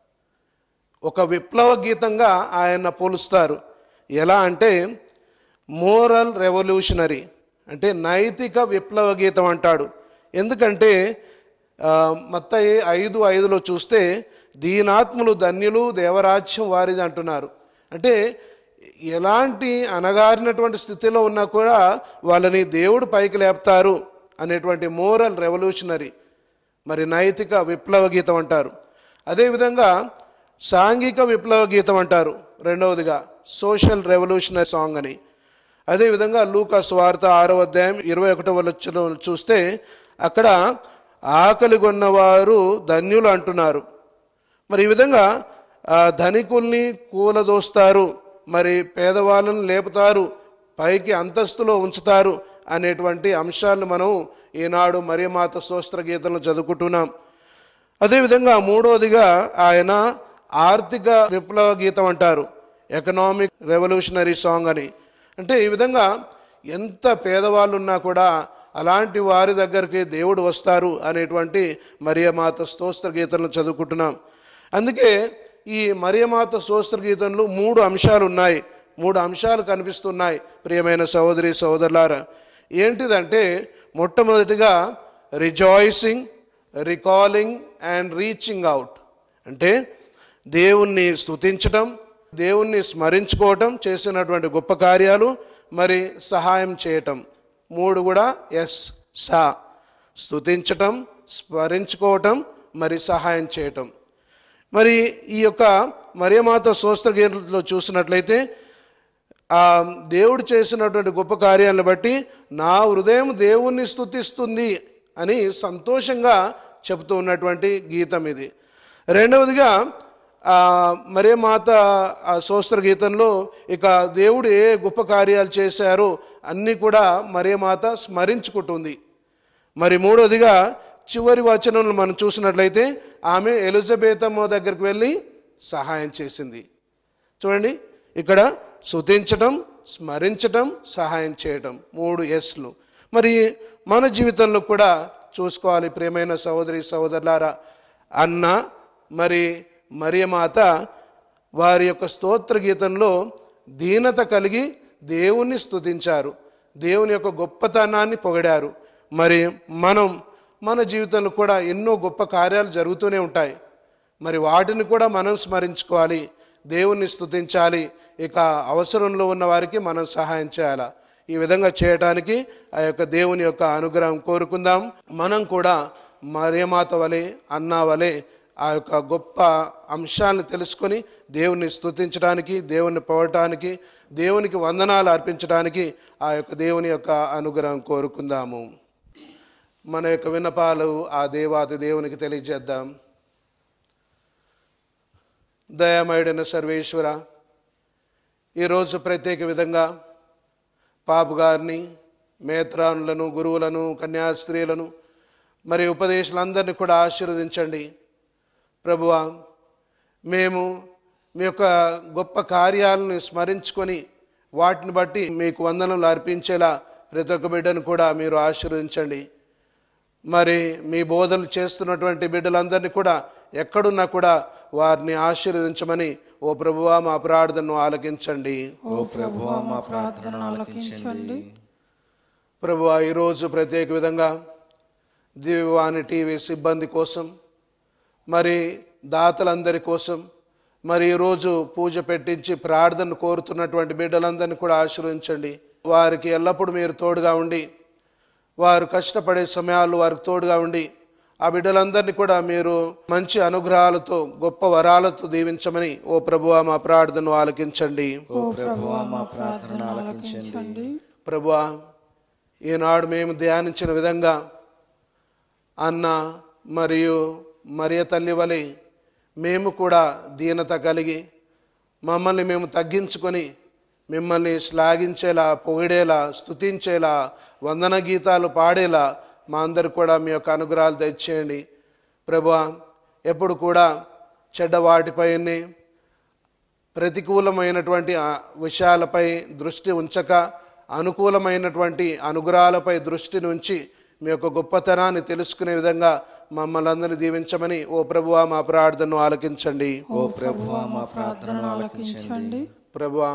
Speaker 2: ఒక విప్లవ గీతంగా ఆయన పోలుస్తారు ఎలా అంటే మోరల్ రెవల్యూషనరీ అంటే నైతిక విప్లవ గీతం అంటాడు ఎందుకంటే ఆ, మత్తయి ఐదు ఐదులో చూస్తే దీనాత్ములు ధన్యులు దేవరాజ్యం వారిది అంటున్నారు అంటే ఎలాంటి అనగారినటువంటి స్థితిలో ఉన్నా కూడా వాళ్ళని దేవుడు పైకి లేపుతారు అనేటువంటి మోరల్ రెవల్యూషనరీ మరి నైతిక విప్లవ గీతం అంటారు అదేవిధంగా సాంఘిక విప్లవ గీతం అంటారు రెండవదిగా సోషల్ రెవల్యూషనరీ సాంగ్ అని అదేవిధంగా లూకా స్వార్థ ఆరో అధ్యాయం ఇరవై ఒకటవ వచ్చలో చూస్తే అక్కడ ఆకలి కొన్నవారు ధన్యులు అంటున్నారు మరి ఈ విధంగా ఆ, ధనికుల్ని కూలదోస్తారు మరి పేదవాళ్ళను లేపుతారు పైకి అంతస్తులో ఉంచుతారు అనేటువంటి అంశాలను మనం ఈనాడు మరియమాత స్తోత్ర గీతలను చదువుకుంటున్నాం అదేవిధంగా మూడవదిగా ఆయన ఆర్థిక విప్లవ గీతం అంటారు ఎకనామిక్ రెవల్యూషనరీ సాంగ్ అని అంటే ఈ విధంగా ఎంత పేదవాళ్ళు ఉన్నా కూడా అలాంటి వారి దగ్గరికి దేవుడు వస్తారు అనేటువంటి మరియమాత స్తోత్ర గీతలను చదువుకుంటున్నాం అందుకే ఈ మరియమాత స్తోత్ర గీతంలో మూడు అంశాలు ఉన్నాయి మూడు అంశాలు కనిపిస్తున్నాయి ప్రియమైన సహోదరి సహోదరులారా ఏంటిదంటే మొట్టమొదటిగా rejoicing recalling and reaching out అంటే దేవుణ్ణి స్తుతించటం దేవుణ్ణి స్మరించుకోవటం చేసినటువంటి గొప్ప కార్యాలు మరి సహాయం చేయటం మూడు కూడా ఎస్ సా స్తుతించటం స్మరించుకోవటం మరి సహాయం చేయటం మరి ఈ యొక్క మరియమాత సోస్త్ర గీతలో చూసినట్లయితే ఆ దేవుడు చేసినటువంటి గొప్ప కార్యాలను బట్టి నా హృదయం దేవుణ్ణి స్తుతిస్తుంది అని సంతోషంగా చెబుతూ ఉన్నటువంటి గీతం ఇది రెండవదిగా ఆ మరే మాత ఆ సోస్త్ర గీతంలో ఇక దేవుడు ఏ గొప్ప కార్యాలు చేశారో అన్నీ కూడా మరే మాత స్మరించుకుంటుంది మరి మూడవదిగా చివరి వచనంలో మనం చూసినట్లయితే ఆమె ఎలిజబెతమ్మ దగ్గరికి వెళ్ళి సహాయం చేసింది చూడండి ఇక్కడ శుతించటం స్మరించటం సహాయం చేయటం మూడు ఎస్లు మరి మన జీవితంలో కూడా చూసుకోవాలి ప్రియమైన సహోదరి సహోదరులారా అన్న మరి మరియమాత వారి యొక్క స్తోత్ర గీతంలో దీనత కలిగి దేవుణ్ణి స్తుతించారు దేవుని యొక్క గొప్పతనాన్ని పొగిడారు మరి మనం మన జీవితంలో కూడా ఎన్నో గొప్ప కార్యాలు జరుగుతూనే ఉంటాయి మరి వాటిని కూడా మనం స్మరించుకోవాలి దేవుణ్ణి స్తుతించాలి ఇక అవసరంలో ఉన్న వారికి మనం సహాయం చేయాలి ఈ విధంగా చేయటానికి ఆ యొక్క దేవుని యొక్క అనుగ్రహం కోరుకుందాం మనం కూడా మరియమాత వలె అన్నా వలె ఆ యొక్క గొప్ప అంశాలను తెలుసుకొని దేవుణ్ణి స్తుతించడానికి దేవుణ్ణి పొగటానికి దేవునికి వందనాలు అర్పించడానికి ఆ యొక్క దేవుని యొక్క అనుగ్రహం కోరుకుందాము మన యొక్క విన్నపాలు ఆ దేవాది దేవునికి తెలియజేద్దాం దయామయుడైన సర్వేశ్వర ఈరోజు ప్రత్యేక విధంగా పాపు గారిని మేత్రానులను గురువులను కన్యాస్త్రీలను మరి ఉపదేశాలందరినీ కూడా ఆశీర్వదించండి ప్రభువా మేము మీ యొక్క గొప్ప కార్యాలను స్మరించుకొని వాటిని బట్టి మీకు వందనలు అర్పించేలా ప్రతి ఒక్క బిడ్డను కూడా మీరు ఆశీర్వదించండి మరి మీ బోధనలు చేస్తున్నటువంటి బిడ్డలందరినీ కూడా ఎక్కడున్నా కూడా వారిని ఆశీర్వదించమని ఓ ప్రభువా మా ప్రార్థనను ఆలకించండి
Speaker 1: ఓ ప్రభువా మా ప్రార్థనను ఆలకించండి
Speaker 2: ప్రభువా ఈరోజు ప్రత్యేక విధంగా దివ్యవాణి టీవీ సిబ్బంది కోసం మరి దాతలందరి కోసం మరి ఈరోజు పూజ పెట్టించి ప్రార్థన కోరుతున్నటువంటి బిడ్డలందరినీ కూడా ఆశీర్వదించండి వారికి ఎల్లప్పుడూ మీరు తోడుగా ఉండి వారు కష్టపడే సమయాల్లో వారికి తోడుగా ఉండి ఆ బిడ్డలందరినీ కూడా మీరు మంచి అనుగ్రహాలతో గొప్ప వరాలతో దీవించమని ఓ ప్రభువా మా ప్రార్థనను ఆలకించండి
Speaker 1: ఓ ప్రభువా మా ప్రార్థనను ఆలకించండి
Speaker 2: ప్రభువా ఈనాడు మేము ధ్యానించిన విధంగా అన్న మరియు మరియ తల్లి వలె మేము కూడా దీనత కలిగి మమ్మల్ని మేము తగ్గించుకొని మిమ్మల్ని శ్లాఘించేలా పొగిడేలా స్తుతించేలా వందన గీతాలు పాడేలా మా అందరు కూడా మీ యొక్క అనుగ్రహాలు తెచ్చేయండి ప్రభువా ఎప్పుడు కూడా చెడ్డ వాటిపైనే ప్రతికూలమైనటువంటి ఆ విషయాలపై దృష్టి ఉంచక అనుకూలమైనటువంటి అనుగ్రహాలపై దృష్టిని ఉంచి మీ యొక్క గొప్పతనాన్ని తెలుసుకునే విధంగా మమ్మల్ని అందరినీ దీవించమని ఓ ప్రభువా మా ప్రార్థనను ఆలకించండి
Speaker 1: ఓ ప్రభువా మా ప్రార్థనను ఆలకించండి
Speaker 2: ప్రభువా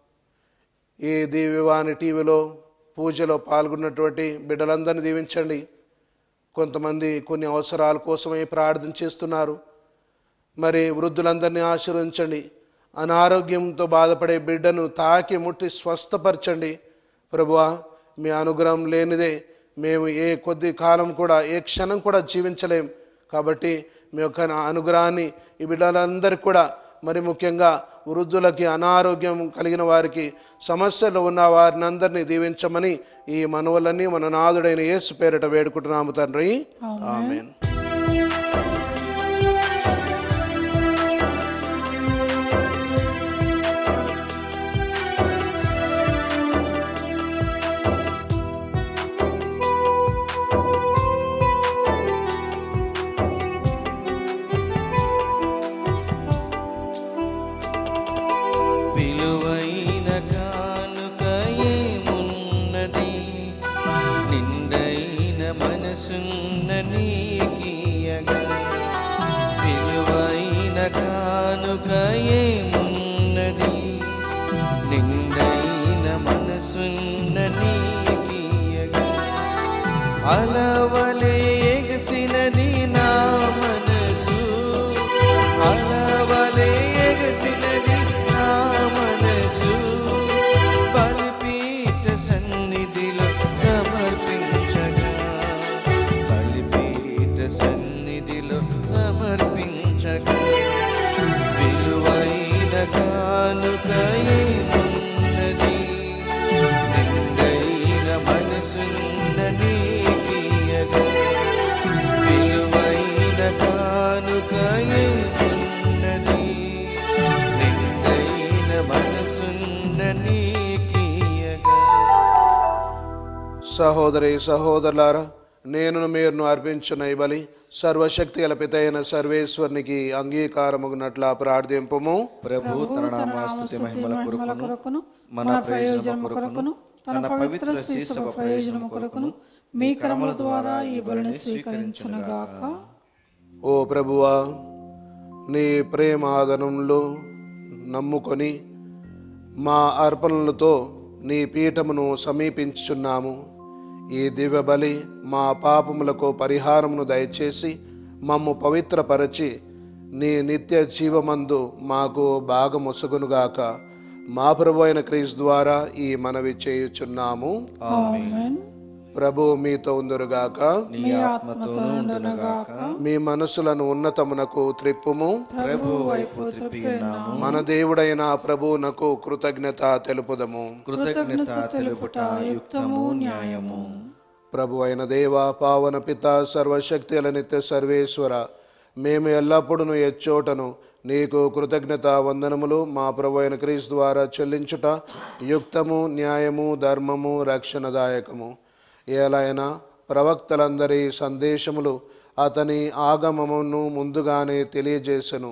Speaker 2: ఈ దివ్యవాణి టీవీలో పూజలో పాల్గొన్నటువంటి బిడ్డలందరినీ దీవించండి కొంతమంది కొన్ని అవసరాల కోసమై ప్రార్థన చేస్తున్నారు మరి వృద్ధులందరినీ ఆశీర్వదించండి అనారోగ్యంతో బాధపడే బిడ్డను తాకి ముట్టి స్వస్థపరచండి ప్రభువా మీ అనుగ్రహం లేనిదే మేము ఏ కొద్ది కాలం కూడా ఏ క్షణం కూడా జీవించలేం కాబట్టి మీ యొక్క అనుగ్రహాన్ని ఈ బిడ్డలందరికీ కూడా మరి ముఖ్యంగా వృద్ధులకి అనారోగ్యం కలిగిన వారికి సమస్యలు ఉన్న వారిని అందరినీ దీవించమని ఈ మనవలన్నీ మన నాదుడైన యేసు పేరిట వేడుకుంటున్నాము తండ్రి ఆమెన్
Speaker 1: విలువైన కానుక ఏమున్నది నిండైన మనసున్న నీకియగా విలువైన కానుక ఏమున్నది నిండైన మనసున్న నీకియగా అలవలే ఎగసినది నా మనసు అలవలే ఎగసినది నా మనసు బలిపీఠ సన్నిధిలో సమర్పించగా బలిపీఠ సన్నిధిలో సమర్పించగా విలువైన కానుక ఏమున్నది నిండైన మనసున్న నీకియగా విలువైన కానుక ఏమున్నది నిండైన మనసున్న నీకియగా
Speaker 2: సహోదరి సహోదరులారా నేను మీరును అర్పించిన ఈ బలి సర్వశక్తి గల పితైన సర్వేశ్వరునికి అంగీకారమునట్ల ప్రార్థింపము
Speaker 1: ప్రభు తన నామాస్తుతి మహిమల కొరకును
Speaker 3: కొరకును
Speaker 1: మన ప్రయోజనము కొరకును తన పవిత్ర శ్రీ సభ ప్రయోజనము కొరకును మీ క్రమల ద్వారా ఈ బలిని స్వీకరించునుగాక
Speaker 2: ఓ ప్రభువా నీ ప్రేమాదనంలో నమ్ముకొని మా అర్పణలతో నీ పీఠమును సమీపించుచున్నాము ఈ దివ్య బలి మా పాపములకు పరిహారమును దయచేసి మమ్ము పవిత్రపరచి నీ నిత్య జీవమందు మాకు భాగమొసగునుగాక మా ప్రభు అయిన క్రీస్తు ద్వారా ఈ మనవి చేయుచున్నాము
Speaker 1: ఆమేన్
Speaker 2: ప్రభు మీతో ఉందురుగాక
Speaker 1: నీ ఆత్మతోనూ ఉండునుగాక
Speaker 2: మీ మనసులను ఉన్నతమునకు త్రిప్పుము
Speaker 1: ప్రభు వైపు త్రిప్పి ఉన్నాము
Speaker 2: మన దేవుడైన ప్రభువునకు కృతజ్ఞత తెలుపుదము
Speaker 1: కృతజ్ఞత తెలుపుట యుక్తము న్యాయము
Speaker 2: ప్రభు అయిన దేవ పావన పిత సర్వశక్తి నిత్య సర్వేశ్వర మేము ఎల్లప్పుడూ ఎచ్చోటను నీకు కృతజ్ఞత వందనములు మా ప్రభు అయిన క్రీస్తు ద్వారా చెల్లించుట యుక్తము న్యాయము ధర్మము రక్షణదాయకము ఏలైనా ప్రవక్తలందరి సందేశములు అతని ఆగమమును ముందుగానే తెలియజేసెను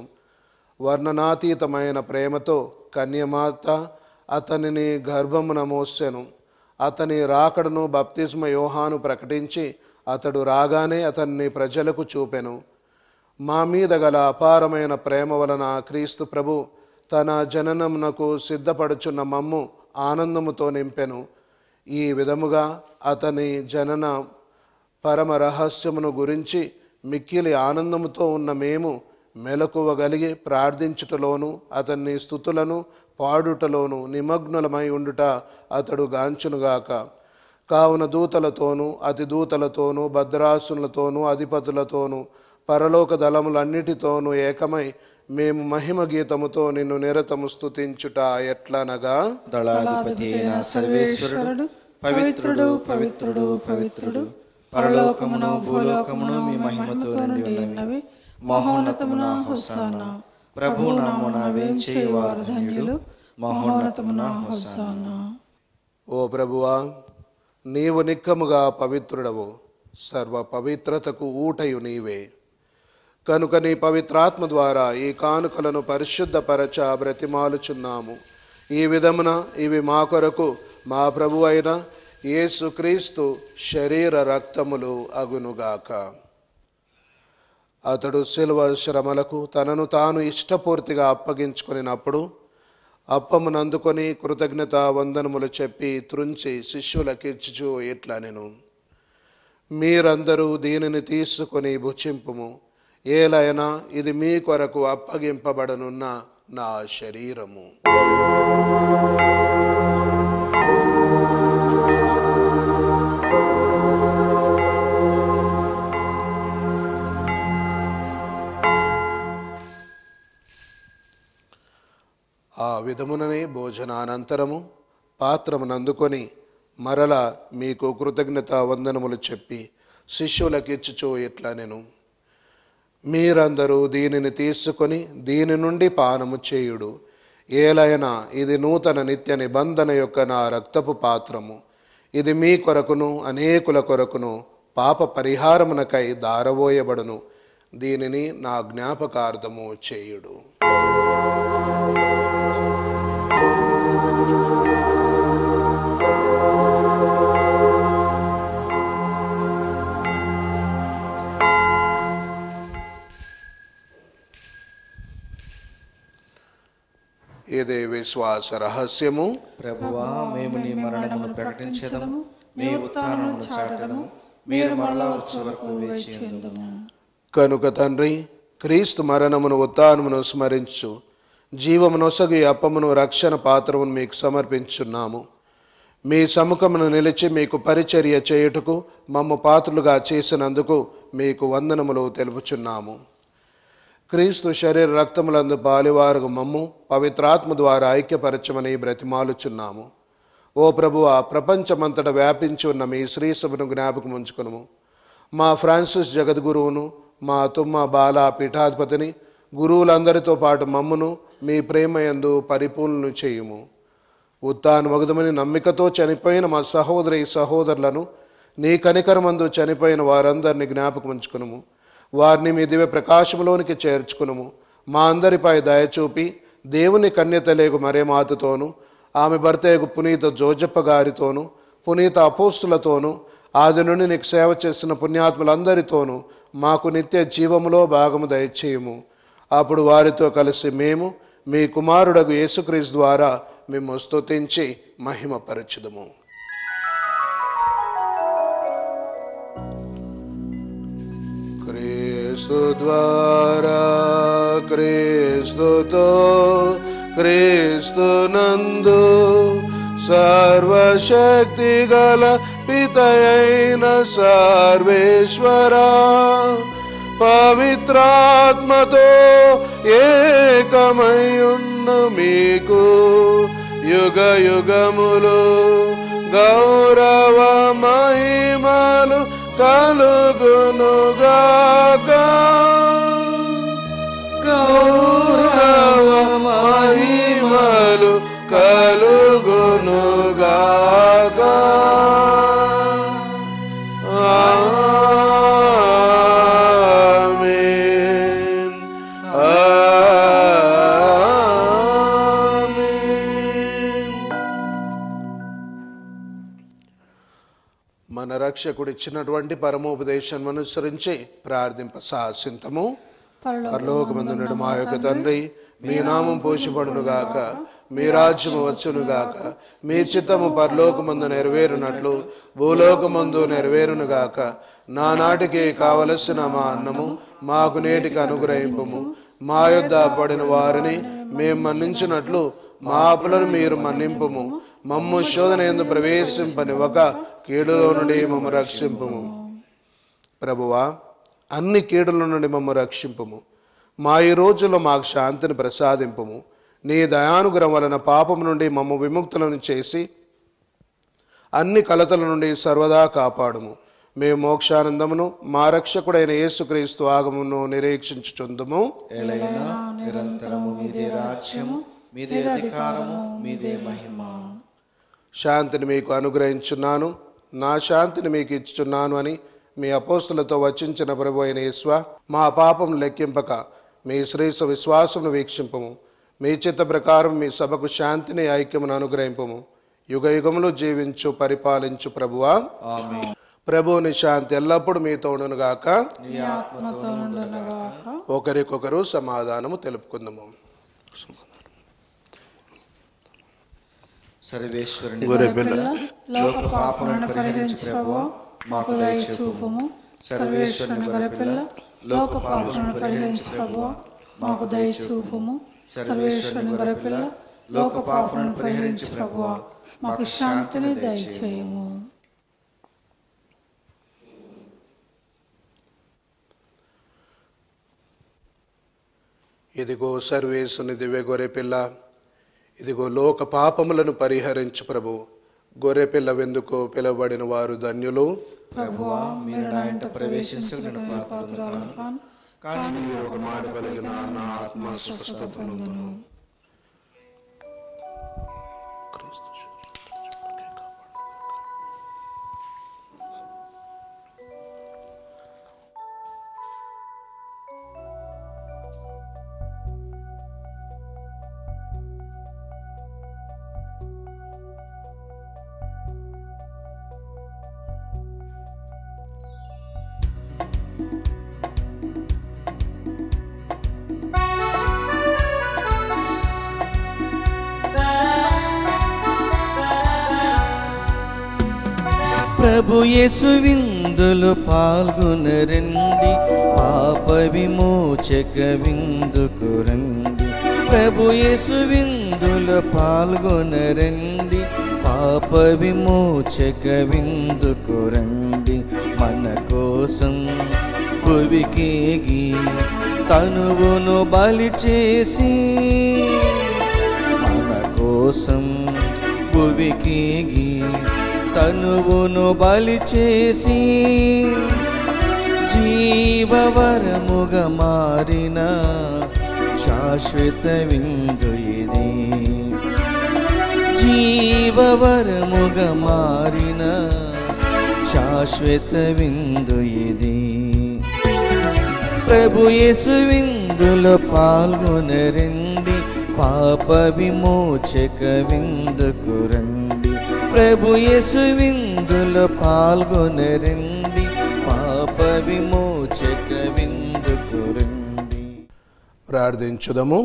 Speaker 2: వర్ణనాతీతమైన ప్రేమతో కన్యమాత అతనిని గర్భమున మోసెను అతని రాకడను బప్తిస్మ యోహాను ప్రకటించి అతడు రాగానే అతన్ని ప్రజలకు చూపెను మా మీద గల అపారమైన ప్రేమ వలన క్రీస్తు ప్రభు తన జననమునకు సిద్ధపడుచున్న మమ్ము ఆనందముతో నింపెను ఈ విధముగా అతని జనన పరమ రహస్యమును గురించి మిక్కిలి ఆనందముతో ఉన్న మేము మెలకువగలిగి ప్రార్థించుటలోను అతన్ని స్థుతులను పాడుటలోను నిమగ్నులమై ఉండుట అతడు గాంచునుగాక కావున దూతలతోనూ అతి దూతలతోనూ భద్రాసులతోనూ అధిపతులతోనూ పరలోక దళములన్నిటితోనూ ఏకమై మేము మహిమ గీతముతో నిన్ను నిరతము స్తుతించుట ఎట్లనగా
Speaker 1: దళాధిపతి అయిన సర్వేశ్వరుడు పవిత్రుడు పవిత్రుడు పవిత్రుడు పరలోకమును భూలోకమును మీ మహిమతో నిండి ఉన్నవి మహోన్నతమున హోసాన ప్రభు నామున వేంచేవారు ధన్యులు మహోన్నతమున హోసాన
Speaker 2: ఓ ప్రభువా నీవు నిక్కముగా పవిత్రుడవు సర్వ పవిత్రతకు ఊటయు నీవే కనుక నీ పవిత్రాత్మ ద్వారా ఈ కానుకలను పరిశుద్ధపరచ బ్రతిమాలుచున్నాము ఈ విధమున ఇవి మా కొరకు మా ప్రభు అయిన యేసుక్రీస్తు శరీర రక్తములు అగునుగాక అతడు శిలువ శ్రమలకు తనను తాను ఇష్టపూర్తిగా అప్పగించుకొనినప్పుడు అప్పమునందుకొని కృతజ్ఞత వందనములు చెప్పి త్రుంచి శిష్యులకిచ్చుచు ఇట్లా నేను మీరందరూ దీనిని తీసుకొని భుజింపుము ఏలైనా ఇది మీ కొరకు అప్పగింపబడనున్న నా శరీరము ఆ విధముననే భోజనానంతరము పాత్రమునందుకొని మరల మీకు కృతజ్ఞత వందనములు చెప్పి శిష్యులకిచ్చుచో ఇట్లా నేను మీరందరూ దీనిని తీసుకొని దీని నుండి పానము చేయుడు ఏలైనా ఇది నూతన నిత్య నిబంధన యొక్క నా రక్తపు పాత్రము ఇది మీ కొరకును అనేకుల కొరకును పాప పరిహారమునకై దారవోయబడును దీనిని నా జ్ఞాపకార్థము చేయుడు ఇదే విశ్వాస రహస్యము
Speaker 1: ప్రభువా మేము నీ మరణమును ప్రకటించదము మీ ఉత్థానమును చాటదము మీరు మరలా వచ్చే వరకు వేచి ఉందుము
Speaker 2: కనుక తండ్రి క్రీస్తు మరణమును ఉత్థానమును స్మరించు జీవమునొసగి అప్పమును రక్షణ పాత్రమును మీకు సమర్పించున్నాము మీ సముఖమును నిలిచి మీకు పరిచర్య చేయుటకు మమ్ము పాత్రులుగా చేసినందుకు మీకు వందనములు తెలుపుచున్నాము క్రీస్తు శరీర రక్తములందు పాలివారు మమ్ము పవిత్రాత్మ ద్వారా ఐక్యపరచమని బ్రతిమాలుచున్నాము ఓ ప్రభువ ప్రపంచమంతట వ్యాపించి ఉన్న మీ శ్రీసభను జ్ఞాపకం ఉంచుకును మా ఫ్రాన్సిస్ జగద్గురువును మా తుమ్మ బాల పీఠాధిపతిని గురువులందరితో పాటు మమ్మును మీ ప్రేమయందు పరిపూర్ణను చేయుము ఉత్తాను మగుదమని నమ్మికతో చనిపోయిన మా సహోదరి సహోదరులను నీ కనికరమందు చనిపోయిన వారందరిని జ్ఞాపకం ఉంచుకునుము వారిని మీ దివ్య ప్రకాశంలోనికి చేర్చుకునుము మా అందరిపై దయచూపి దేవుని కన్యతలేగు మరే మాతతోను ఆమె భర్తయగు పునీత జోజప్ప గారితోను పునీత అపోస్తులతోను ఆది నుండి నీకు సేవ చేసిన పుణ్యాత్ములందరితోనూ మాకు నిత్య జీవములో భాగము దయచేయము అప్పుడు వారితో కలిసి మేము మీ కుమారుడగు యేసుక్రీస్తు ద్వారా మేము స్తుతించి మహిమపరచుదము క్రీస్తు ద్వారా క్రీస్తుతో క్రీస్తు నందు సర్వశక్తి గల పితయైన సర్వేశ్వరా పవిత్రాత్మతో ఏకమయున్న మీకు యుగ యుగములు గౌరవ మహిమలు కలుగునుగాక గౌరవ మహిమలు కలుగునుగాక ఆమేన్ ఆమేన్ మన రక్షకుడు ఇచ్చినటువంటి పరమోపదేశం అనుసరించి ప్రార్థింప సాసింతము పరలోకమందునుడు మా యొక్క తండ్రి మీ నామం పోషపడును గాక మీ రాజ్యము వచ్చును గాక మీ చిత్తము పరలోకమందు నెరవేరునట్లు భూలోకమందు నెరవేరును గాక నానాటికి కావలసిన మా అన్నము మాకు నేటికి అనుగ్రహింపము మా యొద్ద పడిన వారిని మేము మన్నించినట్లు మా అప్పులను మీరు మన్నింపము మమ్ము శోధన ఎందు ప్రవేశింపనివ్వక కీడులో నుండి మమ్ము రక్షింపము ప్రభువా అన్ని కీడుల నుండి మమ్ము రక్షింపము మా ఈ రోజుల్లో మాకు శాంతిని ప్రసాదింపము నీ దయానుగ్రహం వలన పాపం నుండి మమ్ము విముక్తులను చేసి అన్ని కలతల నుండి సర్వదా కాపాడుము మేము మోక్షానందమును మా రక్షకుడైన యేసుక్రీస్తు ఆగమును నిరీక్షించుచుందుము
Speaker 1: ఎలైనా నిరంతరము మీదే రాజ్యము మీదే అధికారము మీదే మహిమ
Speaker 2: శాంతిని మీకు అనుగ్రహించున్నాను నా శాంతిని మీకు ఇచ్చుచున్నాను అని మీ అపోస్తులతో వచించిన ప్రభు అయిన యేస్వ మా పాపం లెక్కింపక మీ శ్రేష్ఠ విశ్వాసమును వీక్షింపము మీ చిత్త ప్రకారం మీ సభకు శాంతిని ఐక్యమును అనుగ్రహింపము యుగ యుగములు జీవించు పరిపాలించు ప్రభువా
Speaker 1: ఆమె
Speaker 2: ప్రభువుని శాంతి ఎల్లప్పుడూ మీతో ఉండునుగాక
Speaker 1: నీ ఆత్మతో నుండునుగాక.
Speaker 2: ఒకరికొకరు సమాధానము తెలుపుకుందాము
Speaker 1: సర్వేశ్వరుని
Speaker 2: గొర్రె పిల్ల
Speaker 1: లోక పాపలను పరిహరించి ప్రభువా మాకు దయచూపుము సర్వేశ్వరుని గొర్రెపిల్ల లోక పాపలను పరిహరించి ప్రభువా మాకు దయచూపుము సర్వేశ్వరుని గొర్రెపిల్ల లోక పాపలను పరిహరించి ప్రభువా
Speaker 3: మాకు శాంతిని దయచేయము
Speaker 2: ఇదిగో సర్వేసుని దివ్య గొర్రెపిల్ల ఇదిగో లోక పాపములను పరిహరించు ప్రభు గొర్రెపిల్ల వెందుకో పిలువబడిన వారు ధన్యులు
Speaker 1: ప్రభువా మీరు నా ఇంట ప్రవేశించగలను పాత్రులను
Speaker 3: కాను.
Speaker 1: కానీ మీరు ఒక మాట
Speaker 2: కలిగిన నా ఆత్మ స్వస్థతను
Speaker 4: ప్రభు యేసు విందులు పాల్గొనరండి పాప విమోచక విందుకు రండి ప్రభు యేసు విందులు పాల్గొనరండి పాప విమోచక విందుకు రండి మన కోసం భువికేగి తనువును బలి చేసి మన కోసం భువికేగి తనువును బలి చేసి జీవవరముగా మారిన శాశ్వత విందు ఇది జీవవరముగా మారిన శాశ్వత విందు ఇది ప్రభు యేసు విందులో పాల్గొనరండి పాప విమోచక విందుకు రండి ప్రభు యేసు విందులో పాల్గొనరండి పాప విమోచక విందుకు రండి
Speaker 2: ప్రార్థించుదము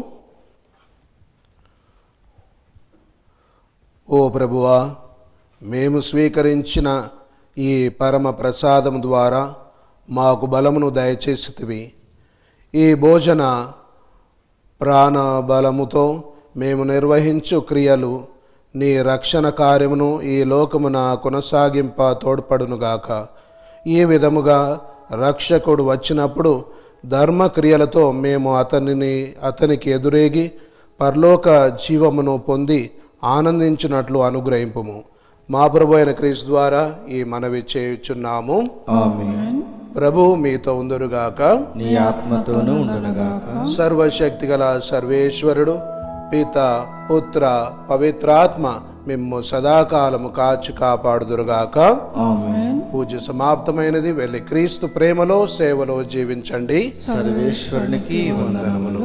Speaker 2: ఓ ప్రభువా మేము స్వీకరించిన ఈ పరమ ప్రసాదం ద్వారా మాకు బలమును దయచేసితివి ఈ భోజన ప్రాణ బలముతో మేము నిర్వహించు క్రియలు నీ రక్షణ కార్యమును ఈ లోకమున కొనసాగింప తోడ్పడునుగాక ఈ విధముగా రక్షకుడు వచ్చినప్పుడు ధర్మక్రియలతో మేము అతనిని అతనికి ఎదురేగి పరలోక జీవమును పొంది ఆనందించినట్లు అనుగ్రహింపుము మా ప్రభు అయిన క్రీస్తు ద్వారా ఈ మనవి చేయుచున్నాము
Speaker 4: ఆమేన్
Speaker 2: ప్రభు మీతో ఉందురుగాక
Speaker 4: నీ ఆత్మతోనూ ఉండునుగాక
Speaker 2: సర్వశక్తిగల సర్వేశ్వరుడు పిత పుత్ర పవిత్రాత్మ మిమ్ము సదాకాలము కాచి కాపాడుదురుగాక
Speaker 4: ఆమేన్
Speaker 2: పూజ సమాప్తమైనది వెళ్ళి క్రీస్తు ప్రేమలో సేవలో జీవించండి
Speaker 4: సర్వేశ్వరునికి వందనములు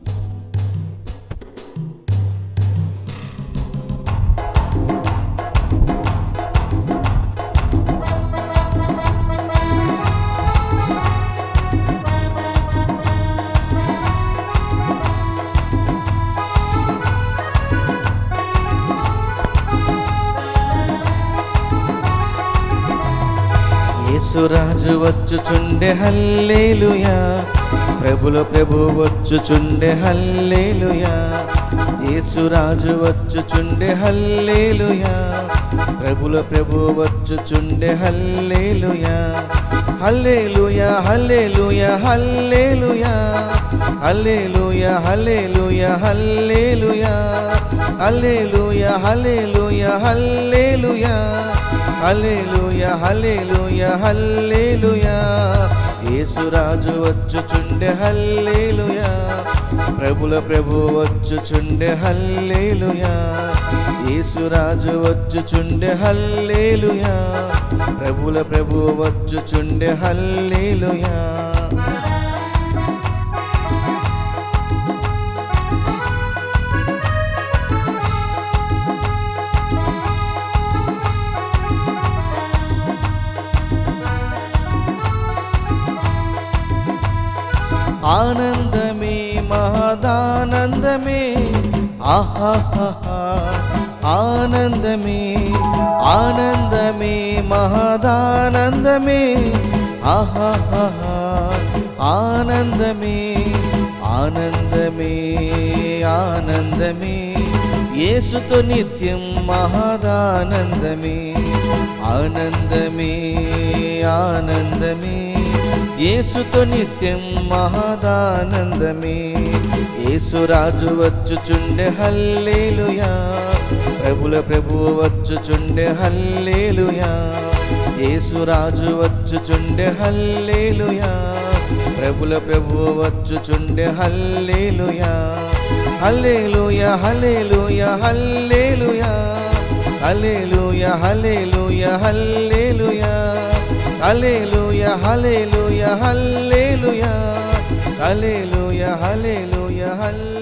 Speaker 4: యేసురాజు వచ్చుచుండె హల్లేలుయా ప్రభుల ప్రభు వచ్చుచుండె హల్లేలుయా యేసురాజు వచ్చుచుండె హల్లేలుయా ప్రభుల ప్రభు వచ్చుచుండె hallelujah hallelujah hallelujah hallelujah hallelujah hallelujah hallelujah hallelujah hallelujah hallelujah hallelujah hallelujah hallelujah Yesuraju వచ్చుచుండె హల్లెలూయా ప్రభుల ప్రభు వచ్చుచుండె హల్లెలూయా యేసురాజు వచ్చుచుండె హల్లెలూయా ప్రభుల ప్రభు వచ్చుచుండె హల్లెలూయా ఆనందమే మహదానందమే ఆహాహా ఆనందమే ఆనందమే మహదానందమే ఆహాహా ఆనందమే ఆనందమే ఆనందమే యేసుతో నిత్యం మహదానందమే ఆనందమే ఆనందమే యేసుతో నిత్యం మహదానందమే యేసురాజు వచ్చుచుండె హల్లేలుయా ప్రభుల ప్రభు వచ్చుచుండె హల్లేలుయా యేసురాజు వచ్చుచుండె హల్లేలుయా ప్రభుల ప్రభు వచ్చుచుండె hallelujah hallelujah hallelujah hallelujah hallelujah hallelujah hallelujah hallelujah hallelujah hallelujah hallelujah hallelujah హల్లెలూయా